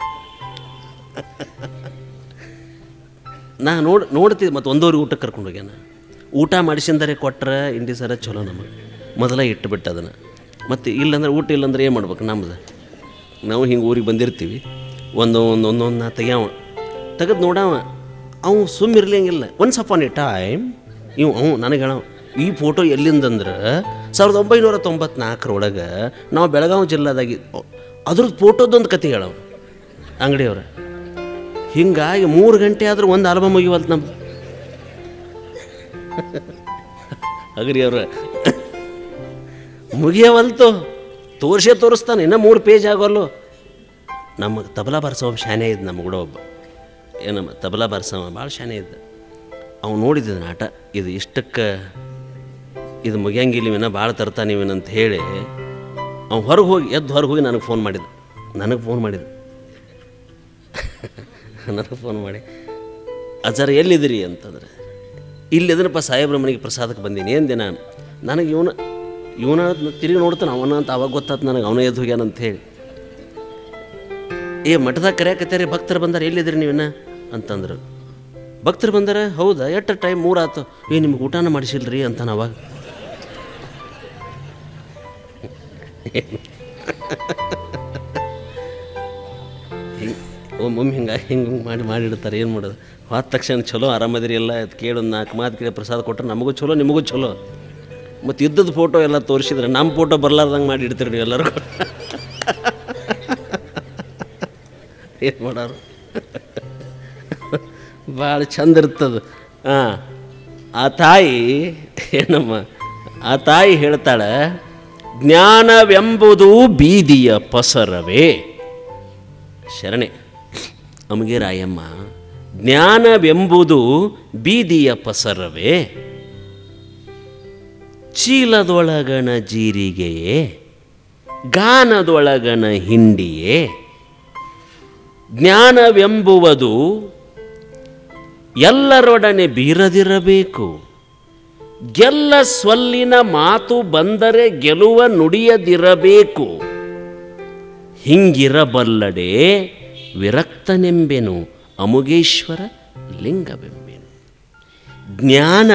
ನಾ ನೋಡಿ ನೋಡ್ತಿದ್ದೆ ಮತ್ತು ಒಂದೂವರೆ ಊಟಕ್ಕೆ ಕರ್ಕೊಂಡು ಹೋಗ್ಯಾನ ಊಟ ಮಾಡಿಸಿಂದರೆ ಕೊಟ್ರೆ ಇಂಡಿ ಸರ ಚಲೋ ನಮಗೆ ಮೊದಲ ಇಟ್ಟುಬಿಟ್ಟು ಅದನ್ನು ಮತ್ತು ಇಲ್ಲಂದ್ರೆ ಊಟ ಇಲ್ಲಂದ್ರೆ ಏನು ಮಾಡ್ಬೇಕು ನಮ್ದು ನಾವು ಹಿಂಗೆ ಊರಿಗೆ ಬಂದಿರ್ತೀವಿ ಒಂದು ಒಂದು ಒಂದೊಂದು ನಾ ತೆಗ್ಯಾವ ತೆಗೆದು ನೋಡವ ಅವು ಸುಮ್ಮ ಇರ್ಲಿಂಗಿಲ್ಲ ಒನ್ಸ್ ಅಪಾನ್ ಎ ಟೈಮ್ ಇವು ಅವು ನನಗೆ ಹೇಳವ ಈ ಫೋಟೋ ಎಲ್ಲಿಂದಂದ್ರೆ ಸಾವಿರದ ಒಂಬೈನೂರ ತೊಂಬತ್ನಾಲ್ಕರೊಳಗೆ ನಾವು ಬೆಳಗಾವಿ ಜಿಲ್ಲಾದಾಗಿ ಅದ್ರದ್ದು ಫೋಟೋದೊಂದು ಕತೆ ಹೇಳವ ಅಂಗಡಿಯವ್ರ ಹಿಂಗಾಗಿ ಮೂರು ಗಂಟೆ ಆದರೂ ಒಂದು ಆಲ್ಬಮ್ ಮುಗಿವಲ್ತು ನಮ್ಮ ಅಗ್ರಿ ಅವ್ರ ಮುಗಿಯವಲ್ತು ತೋರ್ಸೇ ತೋರಿಸ್ತಾನೆ ಇನ್ನೂ ಮೂರು ಪೇಜ್ ಆಗೋಲ್ಲು ನಮ್ಮ ತಬಲಾ ಬಾರಿಸೋ ಶಾನೆ ಇದ್ದ ನಮ್ಮ ಕೂಡ ಒಬ್ಬ ಏನಮ್ಮ ತಬಲಾ ಬಾರಿಸವ ಭಾಳ ಶಾನೆ ಇದ್ದ ಅವ್ನು ನೋಡಿದ್ದ ನಾಟ ಇದು ಇಷ್ಟಕ್ಕೆ ಇದು ಮುಗಿಯಂಗಿಲ್ಲ ಇವಿನ ಭಾಳ ತರ್ತಾನೆ ಇವಿನ ಅಂತ ಹೇಳಿ ಅವ್ನು ಹೊರಗೆ ಹೋಗಿ ಎದ್ದು ಹೊರಗೆ ಹೋಗಿ ನನಗೆ ಫೋನ್ ಮಾಡಿದ ನನಗೆ ಫೋನ್ ಮಾಡಿದ ನನಗೆ ಫೋನ್ ಮಾಡಿ ಅಜ್ಜಾರ ಎಲ್ಲಿದ್ದೀರಿ ಅಂತಂದ್ರೆ ಇಲ್ಲಿದ್ರಪ್ಪ ಸಾಹೇಬ್ರ ಮನೆಗೆ ಪ್ರಸಾದಕ್ಕೆ ಬಂದೀನಿ ಏನು ದಿನ ನನಗೆ ಇವನ ಇವನ ತಿರುಗಿ ನೋಡ್ತಾನೆ ಅವನ ಅಂತ ಅವಾಗ ಗೊತ್ತಾತು ನನಗೆ ಅವನೇ ಎದ್ದು ಹೋಗ್ಯಾನ ಅಂತ ಹೇಳಿ ಏ ಮಠದಾಗ ಕರೆಯಕತ್ತಾರೆ ಭಕ್ತರು ಬಂದಾರ ಎಲ್ಲಿದ್ರಿ ನೀವಿನ್ನ ಅಂತಂದ್ರು ಭಕ್ತರು ಬಂದಾರ ಹೌದಾ ಎಷ್ಟು ಟೈಮ್ ಮೂರಾತು ಏ ನಿಮ್ಗೆ ಊಟನ ಮಾಡಿಸಿಲ್ರಿ ಅಂತಾನ ಅವಾಗ ಹಿಂಗೆ ಒಮ್ಮೊಮ್ಮೆ ಹಿಂಗೆ ಹಿಂಗೆ ಮಾಡಿ ಮಾಡಿಡ್ತಾರೆ ಏನು ಮಾಡೋದು ಹೋದ ತಕ್ಷಣ ಚಲೋ ಆರಾಮದಿರಿ ಎಲ್ಲ ಅದು ಕೇಳು ಒಂದು ನಾಲ್ಕು ಮಾತು ಕೇಳಿ ಪ್ರಸಾದ ಕೊಟ್ಟರೆ ನಮಗೂ ಚಲೋ ನಿಮಗೂ ಚಲೋ ಮತ್ತು ಇದ್ದದ ಫೋಟೋ ಎಲ್ಲ ತೋರಿಸಿದ್ರೆ ನಮ್ಮ ಫೋಟೋ ಬರ್ಲಾರ್ದಂಗೆ ಮಾಡಿ ಇಡ್ತೀರಿ ನೀವು ಎಲ್ಲರೂ ಏನು ಮಾಡೋರು ಭಾಳ ಚಂದ ಇರ್ತದೆ ಹಾಂ ಆ ತಾಯಿ ಏನಮ್ಮ ಆ ತಾಯಿ ಹೇಳ್ತಾಳೆ ಜ್ಞಾನವೆಂಬುದು ಬೀದಿಯ ಪಸರವೇ ಶರಣೆ ಅಮಗೆ ರಾಯಮ್ಮ ಜ್ಞಾನವೆಂಬುದು ಬೀದಿಯ ಪಸರವೇ ಚೀಲದೊಳಗಣ ಜೀರಿಗೆಯೇ ಗಾನದೊಳಗಣ ಹಿಂಡಿಯೇ ಜ್ಞಾನವೆಂಬುವುದು ಎಲ್ಲರೊಡನೆ ಬೀರದಿರಬೇಕು ಗೆಲ್ಲ ಸ್ವಲ್ಲಿನ ಮಾತು ಬಂದರೆ ಗೆಲುವ ನುಡಿಯದಿರಬೇಕು ಹಿಂಗಿರಬಲ್ಲಡೆ ವಿರಕ್ತನೆಂಬೆನು ಅಮುಗೇಶ್ವರ ಲಿಂಗವೆಂಬೆನು ಜ್ಞಾನ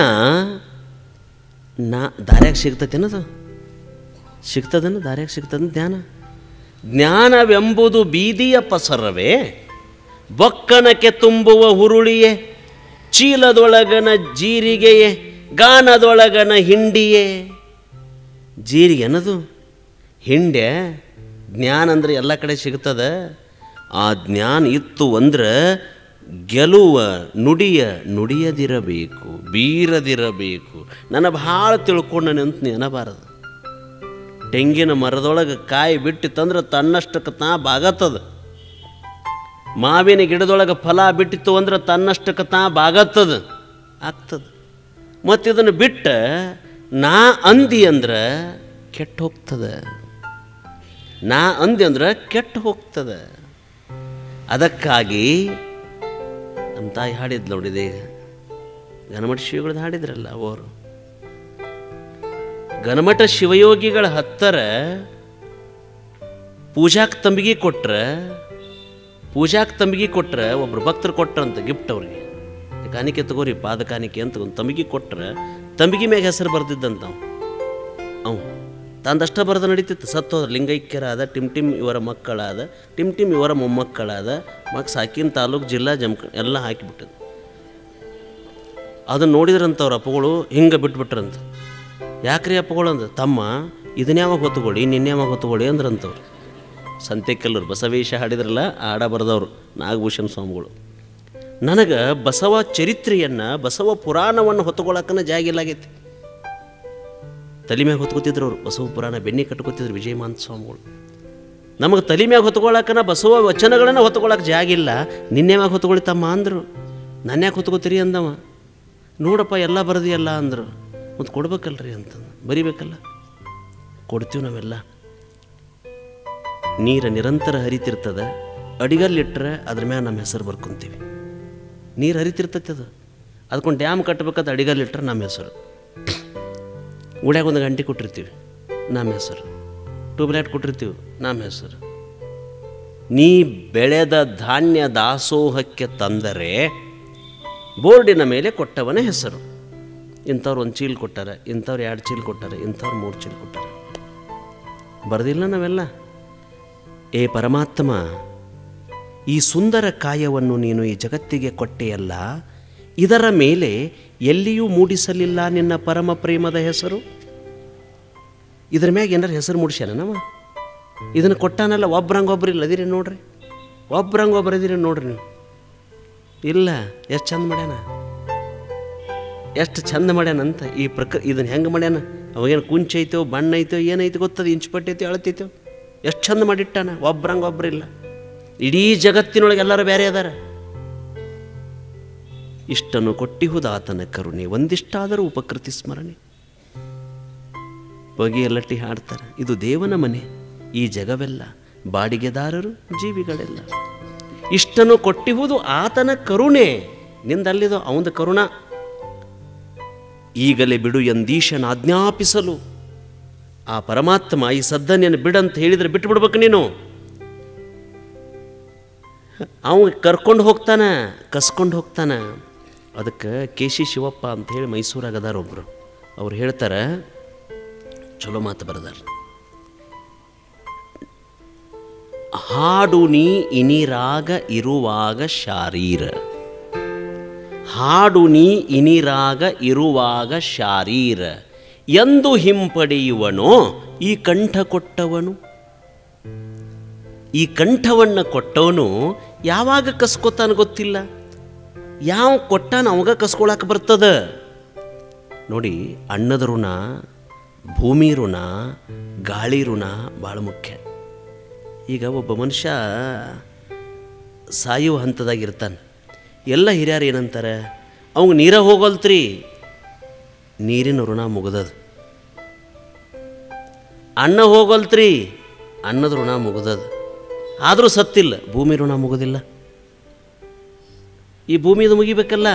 ನಾ ದಾರ್ಯಾಗ ಸಿಗ್ತತೇನದು ಸಿಗ್ತದನ ದಾರ್ಯಾಗ ಸಿಗ್ತದ ಜ್ಞಾನ ಜ್ಞಾನವೆಂಬುದು ಬೀದಿಯ ಪಸರವೇ ಬೊಕ್ಕಣಕ್ಕೆ ತುಂಬುವ ಹುರುಳಿಯೇ ಚೀಲದೊಳಗನ ಜೀರಿಗೆಯೇ ಗಾನದೊಳಗನ ಹಿಂಡಿಯೇ ಜೀರಿಗೆ ಅನ್ನೋದು ಹಿಂಡೆ ಜ್ಞಾನ ಅಂದ್ರೆ ಎಲ್ಲ ಕಡೆ ಸಿಗ್ತದ ಆ ಜ್ಞಾನ ಇತ್ತು ಅಂದ್ರೆ ಗೆಲುವ ನುಡಿಯ ನುಡಿಯದಿರಬೇಕು ಬೀರದಿರಬೇಕು ನನ್ನ ಭಾಳ ತಿಳ್ಕೊಂಡನೆ ಅಂತ ನೆನಬಾರದು ತೆಂಗಿನ ಮರದೊಳಗೆ ಕಾಯಿ ಬಿಟ್ಟಿತ್ತಂದ್ರೆ ತನ್ನಷ್ಟಕ್ಕೆ ತಾ ಬಾಗತ್ತದ ಮಾವಿನ ಗಿಡದೊಳಗೆ ಫಲ ಬಿಟ್ಟಿತ್ತು ಅಂದ್ರೆ ತನ್ನಷ್ಟಕ್ಕೆ ತಾ ಬಾಗತ್ತದ ಆಗ್ತದ ಮತ್ತು ಇದನ್ನು ಬಿಟ್ಟ ನಾ ಅಂದಿ ಅಂದ್ರೆ ಕೆಟ್ಟು ಹೋಗ್ತದ ನಾ ಅಂದಿ ಅಂದ್ರೆ ಕೆಟ್ಟು ಹೋಗ್ತದ ಅದಕ್ಕಾಗಿ ನಮ್ಮ ತಾಯಿ ಹಾಡಿದ್ ನೋಡಿದೆ ಗಣಮಠ ಶಿವಗಳದ್ದು ಹಾಡಿದ್ರಲ್ಲ ಅವರು ಗಣಮಠ ಶಿವಯೋಗಿಗಳ ಹತ್ತರ ಪೂಜಾಕ್ ತಂಬಿಗೆ ಕೊಟ್ರೆ ಪೂಜಾಕ್ ತಂಬಿಗೆ ಕೊಟ್ರೆ ಒಬ್ರು ಭಕ್ತರು ಕೊಟ್ರಂತ ಗಿಫ್ಟ್ ಅವ್ರಿಗೆ ಕಾಣಿಕೆ ತಗೋರಿ ಪಾದ ಕಾಣಿಕೆ ಅಂತ ಒಂದು ತಂಬಿಗೆ ಕೊಟ್ರೆ ತಂಬಿಗೆ ಮ್ಯಾಗ ಹೆಸರು ಬರ್ದಿದ್ದಂತ ಅವ ಅವ್ ತಂದಷ್ಟ ಬರೆದ ನಡೀತಿತ್ತು ಸತ್ತೋದ್ರ ಲಿಂಗೈಕ್ಯರಾದ ಟಿಮ್ ಟಿಮ್ ಇವರ ಮಕ್ಕಳಾದ ಟಿಮ್ ಟಿಮ್ ಇವರ ಮೊಮ್ಮಕ್ಕಳಾದ ಮಕ್ ಸಾಕಿನ ತಾಲೂಕು ಜಿಲ್ಲಾ ಜಮ್ಕ ಎಲ್ಲ ಹಾಕಿಬಿಟ್ಟದು ಅದನ್ನು ನೋಡಿದ್ರಂತ ಅವ್ರ ಅಪ್ಪಗಳು ಹಿಂಗೆ ಬಿಟ್ಬಿಟ್ರಂತ ಯಾಕ್ರಿ ಅಪ್ಪಗಳು ಅಂದ ತಮ್ಮ ಇದನ್ನ ಯಾವಾಗ ಹೊತ್ತುಕೊಳ್ಳಿ ನಿನ್ನೆ ಯಾವಾಗ ಹೊತ್ತುಕೊಳ್ಳಿ ಅಂದ್ರಂತವ್ರು ಸಂತೆಕಲ್ಲರು ಬಸವೇಶ ಹಾಡಿದ್ರಲ್ಲ ಆ ಹಾಡ ಬರೆದವರು ನಾಗಭೂಷಣ ಸ್ವಾಮಿಗಳು ನನಗೆ ಬಸವ ಚರಿತ್ರೆಯನ್ನು ಬಸವ ಪುರಾಣವನ್ನು ಹೊತ್ತುಕೊಳ್ಳಕ್ಕನ ಜಾಗಿಲ್ಲಾಗೈತಿ ತಲೆ ಮ್ಯಾಗ ಹೊತ್ಕೋತಿದ್ರು ಅವರು ಬಸವ ಪುರಾಣ ಬೆನ್ನಿ ಕಟ್ಕೋತಿದ್ರು ವಿಜಯಮಾಂತ ಸ್ವಾಮಿಗಳು ನಮಗೆ ತಲೆ ಮ್ಯಾಗ ಹೊತ್ಕೊಳ್ಳಕ್ಕನ ಬಸವ ವಚನಗಳನ್ನು ಹೊತ್ಕೊಳ್ಳೋಕೆ ಜಾಗಿಲ್ಲ ನಿನ್ನೆ ಮ್ಯಾಗ ಹೊತ್ಕೊಳ್ಳಿ ತಮ್ಮ ಅಂದರು ನನ್ನ ಯಾಕೆ ಹೊತ್ಕೋತೀರಿ ಅಂದವ ನೋಡಪ್ಪ ಎಲ್ಲ ಬರದಿಯಲ್ಲ ಅಂದರು ಮತ್ತು ಕೊಡ್ಬೇಕಲ್ರಿ ಅಂತಂದು ಬರಿಬೇಕಲ್ಲ ಕೊಡ್ತೀವಿ ನಾವೆಲ್ಲ ನೀರು ನಿರಂತರ ಹರಿತಿರ್ತದ ಅಡಿಗಲ್ಲಿಟ್ರೆ ಅದ್ರ ಮ್ಯಾಗ ನಮ್ಮ ಹೆಸರು ಬರ್ಕೊಂತೀವಿ ನೀರು ಹರಿತಿರ್ತೈತೆ ಅದು ಅದಕ್ಕೊಂದು ಡ್ಯಾಮ್ ಕಟ್ಟಬೇಕಾದ ಅಡಿಗಲ್ಲಿಟ್ರೆ ನಮ್ಮ ಹೆಸರು ಗುಡ್ಯಾಗ ಒಂದು ಗಂಟೆ ಕೊಟ್ಟಿರ್ತೀವಿ ನಮ್ಮ ಹೆಸರು ಟ್ಯೂಬ್ಲೈಟ್ ಕೊಟ್ಟಿರ್ತೀವಿ ನಮ್ಮ ಹೆಸರು ನೀ ಬೆಳೆದ ಧಾನ್ಯ ದಾಸೋಹಕ್ಕೆ ತಂದರೆ ಬೋರ್ಡಿನ ಮೇಲೆ ಕೊಟ್ಟವನ ಹೆಸರು ಇಂಥವ್ರು ಒಂದು ಚೀಲ ಕೊಟ್ಟಾರೆ ಇಂಥವ್ರು ಎರಡು ಚೀಲ ಕೊಟ್ಟಾರೆ ಇಂಥವ್ರು ಮೂರು ಚೀಲ ಕೊಟ್ಟಾರೆ ಬರೆದಿಲ್ಲ ನಾವೆಲ್ಲ ಏ ಪರಮಾತ್ಮ ಈ ಸುಂದರ ಕಾಯವನ್ನು ನೀನು ಈ ಜಗತ್ತಿಗೆ ಕೊಟ್ಟೆಯಲ್ಲ ಇದರ ಮೇಲೆ ಎಲ್ಲಿಯೂ ಮೂಡಿಸಲಿಲ್ಲ ನಿನ್ನ ಪರಮ ಪ್ರೇಮದ ಹೆಸರು ಇದ್ರ ಮ್ಯಾಗ ಏನಾರು ಹೆಸರು ಮೂಡಿಸ್ಯಾನ ನಮ್ಮ ಇದನ್ನು ಕೊಟ್ಟಾನಲ್ಲ ಒಬ್ರಂಗೆ ಒಬ್ರು ಇಲ್ಲ ಅದಿರಿ ನೋಡ್ರಿ ಒಬ್ರಂಗೆ ಒಬ್ರು ಅದಿರಿ ನೋಡ್ರಿ ನೀವು ಇಲ್ಲ ಎಷ್ಟು ಚಂದ ಮಾಡ್ಯಾನ ಎಷ್ಟು ಚಂದ ಮಾಡ್ಯಾನಂತ ಈ ಪ್ರಕ ಇದನ್ನು ಹೆಂಗೆ ಮಾಡ್ಯಾನ ಅವಾಗೇನು ಕುಂಚ ಐತೋ ಬಣ್ಣ ಐತೋ ಏನೈತೆ ಗೊತ್ತದ ಇಂಚು ಪಟ್ಟೈತೋ ಅಳತೈತೋ ಎಷ್ಟು ಚಂದ ಮಾಡಿಟ್ಟಾನ ಒಬ್ರಂಗೆ ಒಬ್ರಿಲ್ಲ ಇಡೀ ಜಗತ್ತಿನೊಳಗೆ ಎಲ್ಲರೂ ಬೇರೆ ಅದಾರ ಇಷ್ಟನ್ನು ಕೊಟ್ಟಿಹುದಾತನ ಕರುಣೆ ಒಂದಿಷ್ಟಾದರೂ ಉಪಕೃತಿ ಸ್ಮರಣೆ ಬಗೆಯಲ್ಲಟ್ಟಿ ಹಾಡ್ತಾರೆ ಇದು ದೇವನ ಮನೆ ಈ ಜಗವೆಲ್ಲ ಬಾಡಿಗೆದಾರರು ಜೀವಿಗಳೆಲ್ಲ ಇಷ್ಟನ್ನು ಕೊಟ್ಟಿಹುದು ಆತನ ಕರುಣೆ ನಿಂದಲ್ಲಿದು ಅವಂದ ಕರುಣ ಈಗಲೇ ಬಿಡು ಎಂದೀಶನ ಆಜ್ಞಾಪಿಸಲು ಆ ಪರಮಾತ್ಮ ಈ ಸದ್ದನೆಯನ್ನು ಬಿಡಂತ ಹೇಳಿದ್ರೆ ಬಿಟ್ಟು ಬಿಡ್ಬೇಕು ನೀನು ಅವ ಕರ್ಕೊಂಡು ಹೋಗ್ತಾನ ಕಸ್ಕೊಂಡು ಹೋಗ್ತಾನ ಅದಕ್ಕೆ ಕೆ ಸಿ ಶಿವಪ್ಪ ಅಂತ ಹೇಳಿ ಮೈಸೂರಾಗ ಅದಾರ ಒಬ್ರು ಅವ್ರು ಹೇಳ್ತಾರೆ ಚಲೋ ಮಾತು ಬರದಾರ ಹಾಡು ನೀ ಇನಿರಾಗ ಇರುವಾಗ ಶಾರೀರ ಹಾಡು ನೀ ಇನಿರಾಗ ಇರುವಾಗ ಶಾರೀರ ಎಂದು ಹಿಂಪಡೆಯುವನೋ ಈ ಕಂಠ ಕೊಟ್ಟವನು ಈ ಕಂಠವನ್ನು ಕೊಟ್ಟವನು ಯಾವಾಗ ಕಸ್ಕೊತಾನ ಗೊತ್ತಿಲ್ಲ ಯಾವ ಕೊಟ್ಟಾನ ಅವಾಗ ಕಸ್ಕೊಳಕ್ಕೆ ಬರ್ತದ ನೋಡಿ ಅಣ್ಣದ ಋಣ ಭೂಮಿ ಋಣ ಗಾಳಿ ಋಣ ಭಾಳ ಮುಖ್ಯ ಈಗ ಒಬ್ಬ ಮನುಷ್ಯ ಸಾಯುವ ಹಂತದಾಗಿರ್ತಾನೆ ಎಲ್ಲ ಹಿರಿಯರು ಏನಂತಾರೆ ಅವಂಗೆ ನೀರ ಹೋಗಲ್ತ್ರಿ ನೀರಿನ ಋಣ ಮುಗ್ದದ ಅನ್ನ ಹೋಗಲ್ತ್ರಿ ಅನ್ನದ ಋಣ ಮುಗ್ದದ ಆದರೂ ಸತ್ತಿಲ್ಲ ಭೂಮಿ ಋಣ ಮುಗೋದಿಲ್ಲ ಈ ಭೂಮಿದು ಮುಗಿಬೇಕಲ್ಲ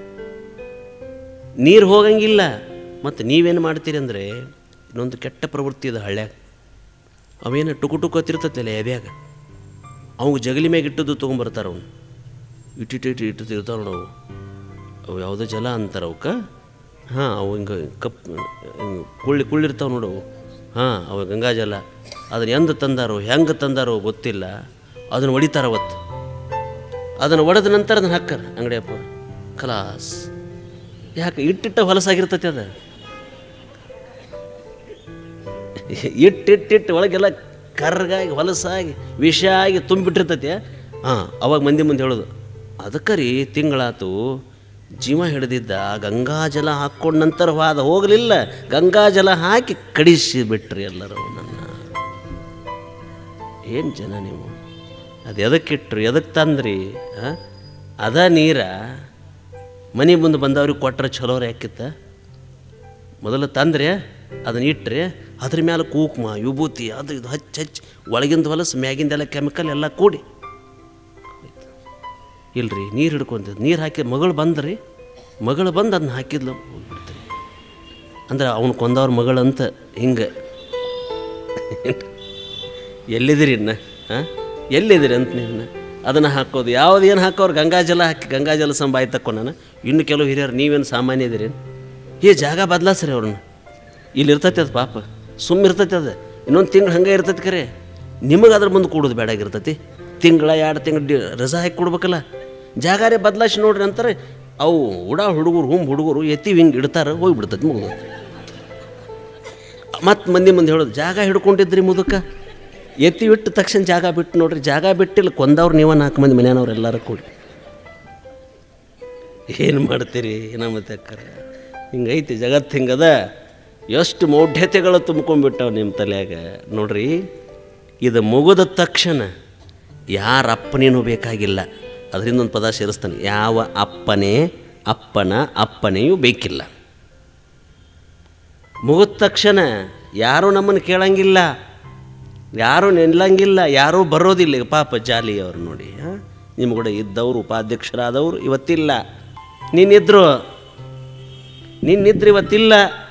ನೀರು ಹೋಗಂಗಿಲ್ಲ ಮತ್ತು ನೀವೇನು ಮಾಡ್ತೀರಿ ಅಂದರೆ ಇನ್ನೊಂದು ಕೆಟ್ಟ ಪ್ರವೃತ್ತಿ ಇದೆ ಹಳ್ಳ್ಯಾಗ ಅವೇನು ಟುಕು ಟುಕು ಹತ್ತಿರ್ತತಿಲ್ಲ ಎದ್ಯಾಗ ಅವಂಗೆ ಜಗಲಿ ಮ್ಯಾಗ ಇಟ್ಟದ್ದು ತೊಗೊಂಬರ್ತಾರೆ ಅವನು ಇಟ್ಟಿಟ್ಟು ಇಟ್ಟು ಇಟ್ಟು ತಿರ್ತಾವ ನಾವು ಅವು ಯಾವುದೋ ಜಲ ಅಂತಾರೆ ಅವಕ್ಕೆ ಹಾಂ ಅವು ಹಿಂಗೆ ಕಪ್ ಹಿಂಗೆ ಕುಳ್ಳಿ ಕುಳ್ಳಿರ್ತಾವೆ ನೋಡು ಅವು ಹಾಂ ಅವು ಗಂಗಾ ಜಲ ಅದನ್ನು ಎಂದು ತಂದಾರೋ ಹೆಂಗೆ ತಂದಾರೋ ಗೊತ್ತಿಲ್ಲ ಅದನ್ನು ಹೊಡಿತಾರ ಅವತ್ತು ಅದನ್ನು ಒಡೆದ ನಂತರ ಅದನ್ನು ಹಾಕ್ಕಾರ ಅಂಗಡಿಯಪ್ಪ ಖಲಾಸ್ ಯಾಕೆ ಇಟ್ಟಿಟ್ಟ ಹೊಲಸಾಗಿರ್ತೈತಿ ಅದು ಇಟ್ಟಿಟ್ಟಿಟ್ಟು ಒಳಗೆಲ್ಲ ಕರ್ಗಾಗಿ ಹೊಲಸಾಗಿ ವಿಷ ಆಗಿ ತುಂಬಿಟ್ಟಿರ್ತೈತಿ ಹಾಂ ಅವಾಗ ಮಂದಿ ಮುಂದೆ ಹೇಳೋದು ಅದಕ್ಕೆ ರೀ ತಿಂಗಳಾತು ಜೀವ ಹಿಡಿದಿದ್ದ ಗಂಗಾಜಲ ಹಾಕ್ಕೊಂಡ ನಂತರ ವಾದ ಹೋಗಲಿಲ್ಲ ಗಂಗಾಜಲ ಹಾಕಿ ಕಡಿಸಿ ಬಿಟ್ರಿ ಎಲ್ಲರೂ ನನ್ನ ಏನು ಜನ ನೀವು ಅದು ಎದಕ್ಕಿಟ್ರು ಎದಕ್ಕೆ ತಂದ್ರಿ ಆ? ಅದ ನೀರ ಮನೆ ಮುಂದೆ ಬಂದವ್ರಿಗೆ ಕೊಟ್ರೆ ಚಲೋರ ಯಾಕಿತ್ತ ಮೊದಲು ತಂದ್ರೆ ಅದನ್ನ ಇಟ್ಟರೆ ಅದ್ರ ಮೇಲೆ ಕುಂಕುಮ ವಿಭೂತಿ ಅದು ಇದು ಹಚ್ಚಿ ಹಚ್ಚಿ ಒಳಗಿಂದ ಹೊಲಸು ಮ್ಯಾಗಿಂದೆಲ್ಲ ಕೆಮಿಕಲ್ ಎಲ್ಲ ಕೂಡಿ ಇಲ್ರಿ ನೀರು ಹಿಡ್ಕೊಂತಿದ್ದು ನೀರು ಹಾಕಿ ಮಗಳು ಬಂದ್ರಿ ಮಗಳು ಬಂದು ಅದನ್ನ ಹಾಕಿದ್ಲು ಹೋಗ್ಬಿಡ್ತೀರಿ ಅಂದ್ರೆ ಅವನು ಕೊಂದವ್ರ ಮಗಳಂತ ಹಿಂಗೆ ಎಲ್ಲಿದ್ದೀರಿ ಇನ್ನು ಹಾಂ ಎಲ್ಲಿದ್ದೀರಿ ಅಂತ ನಿನ್ನ ಅದನ್ನು ಹಾಕೋದು ಯಾವ್ದು ಏನು ಹಾಕೋರು ಗಂಗಾಜಲ ಹಾಕಿ ಗಂಗಾಜಲ ಸಂಬಾಯಿ ತಕ್ಕೊಂಡಾನ ಇನ್ನು ಕೆಲವು ಹಿರಿಯರು ನೀವೇನು ಸಾಮಾನ್ಯ ಇದೀರಿ ಈ ಜಾಗ ಬದಲಾಸ್ರಿ ಅವ್ರನ್ನ ಇಲ್ಲಿ ಇರ್ತೈತೆ ಅದು ಪಾಪ ಸುಮ್ಮ ಇರ್ತೈತೆ ಅದು ಇನ್ನೊಂದು ತಿಂಗಳು ಹಂಗೆ ಇರ್ತೈತೆ ಖರೆ ನಿಮಗೆ ಅದ್ರ ಮುಂದೆ ಕೂಡೋದು ಬೇಡಾಗಿರ್ತೈತಿ ತಿಂಗಳ ಎರಡು ತಿಂಗಳು ಡಿ ರಜಾ ಹಾಕಿ ಕೊಡ್ಬೇಕಲ್ಲ ಜಾಗಾರೇ ಬದಲಾಯಿಸಿ ನೋಡ್ರಿ ಅಂತಾರೆ ಅವು ಉಡಾ ಹುಡುಗರು ಹುಮ್ ಹುಡುಗರು ಎತ್ತಿ ಹಿಂಗೆ ಇಡ್ತಾರೆ ಹೋಗ್ಬಿಡ್ತೈತಿ ಮುಗಿದು ಮತ್ತು ಮಂದಿ ಮುಂದೆ ಹೇಳೋದು ಜಾಗ ಹಿಡ್ಕೊಂಡಿದ್ರಿ ಮುದುಕ ಎತ್ತಿ ಬಿಟ್ಟು ತಕ್ಷಣ ಜಾಗ ಬಿಟ್ಟು ನೋಡ್ರಿ ಜಾಗ ಬಿಟ್ಟಿಲ್ಲ ಕೊಂದವ್ರು ನೀವ ನಾಲ್ಕು ಮಂದಿ ಮನೆಯವ್ರು ಎಲ್ಲರೂ ಕೂಡಿ ಏನು ಮಾಡ್ತೀರಿ ನಮ್ಮ ತೆಕ್ಕರ ಹಿಂಗೈತಿ ಜಗತ್ತು ಹಿಂಗದ ಎಷ್ಟು ಮೌಢ್ಯತೆಗಳು ತುಂಬ್ಕೊಂಡ್ಬಿಟ್ಟವು ನಿಮ್ಮ ತಲೆಯಾಗ ನೋಡ್ರಿ ಇದು ಮುಗಿದ ತಕ್ಷಣ ಯಾರ ಅಪ್ಪನೇನೂ ಬೇಕಾಗಿಲ್ಲ ಅದರಿಂದ ಒಂದು ಪದ ಸೇರಿಸ್ತಾನೆ ಯಾವ ಅಪ್ಪನೇ ಅಪ್ಪನ ಅಪ್ಪನೆಯೂ ಬೇಕಿಲ್ಲ ಮುಗಿದ ತಕ್ಷಣ ಯಾರೂ ನಮ್ಮನ್ನು ಕೇಳಂಗಿಲ್ಲ ಯಾರೂ ನಿಲ್ಲಂಗಿಲ್ಲ ಯಾರೂ ಬರೋದಿಲ್ಲ ಈಗ ಪಾಪ ಜಾಲಿ ಅವ್ರು ನೋಡಿ ಹಾಂ ನಿಮ್ಮ ಕೂಡ ಇದ್ದವರು ಉಪಾಧ್ಯಕ್ಷರಾದವರು ಇವತ್ತಿಲ್ಲ ನೀನಿದ್ರು ನೀನಿದ್ರು ಇವತ್ತಿಲ್ಲ